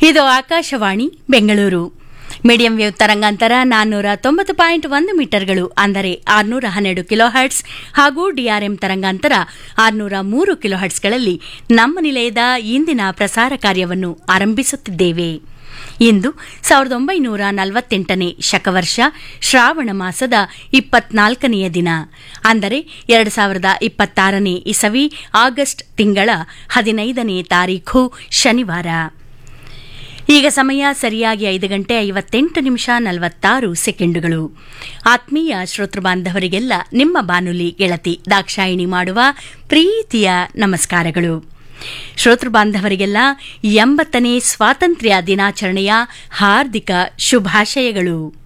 ಇದು Akashvani Bengaluru medium wave ತರಂಗಾಂತರ ನಾನ್ನೂರ ತೊಂಬತ್ತು ಪಾಯಿಂಟ್ ಒಂದು ಮೀಟರ್ಗಳು ಅಂದರೆ ಆರುನೂರ ಹನ್ನೆರಡು ಕಿಲೋ ಹರ್ಟ್ಸ್ ಹಾಗೂ ಡಿಆರ್ಎಂ ತರಂಗಾಂತರ ಆರುನೂರ ಮೂರು ಕಿಲೋ ಹರ್ಟ್ಸ್ಗಳಲ್ಲಿ ನಮ್ಮ ನಿಲಯದ ಇಂದಿನ ಪ್ರಸಾರ ಕಾರ್ಯವನ್ನು ಆರಂಭಿಸುತ್ತಿದ್ದೇವೆ ಇಂದು ಸಾವಿರದ ಒಂಬೈನೂರ ನಲವತ್ತೆಂಟನೇ ಶಕವರ್ಷ ಶ್ರಾವಣ ಮಾಸದ ಇಪ್ಪತ್ನಾಲ್ಕನೆಯ ದಿನ ಅಂದರೆ ಎರಡು ಸಾವಿರದ ಇಪ್ಪತ್ತಾರನೇ ಇಸವಿ ಆಗಸ್ಟ್ ತಿಂಗಳ ಹದಿನೈದನೇ ತಾರೀಖು ಶನಿವಾರ ಈಗ ಸಮಯ ಸರಿಯಾಗಿ ಐದು ಗಂಟೆ ಐವತ್ತೆಂಟು ನಿಮಿಷ ನಲವತ್ತಾರು ಸೆಕೆಂಡುಗಳು ಆತ್ಮೀಯ ಶ್ರೋತೃ ಬಾಂಧವರಿಗೆಲ್ಲ ನಿಮ್ಮ ಬಾನುಲಿ ಗೆಳತಿ ದಾಕ್ಷಾಯಿಣಿ ಮಾಡುವ ಪ್ರೀತಿಯ ನಮಸ್ಕಾರಗಳು ಶ್ರೋತೃ ಬಾಂಧವರಿಗೆಲ್ಲ ಎಂಬತ್ತನೇ ಸ್ವಾತಂತ್ರ್ಯ ದಿನಾಚರಣೆಯ ಹಾರ್ದಿಕ ಶುಭಾಶಯಗಳು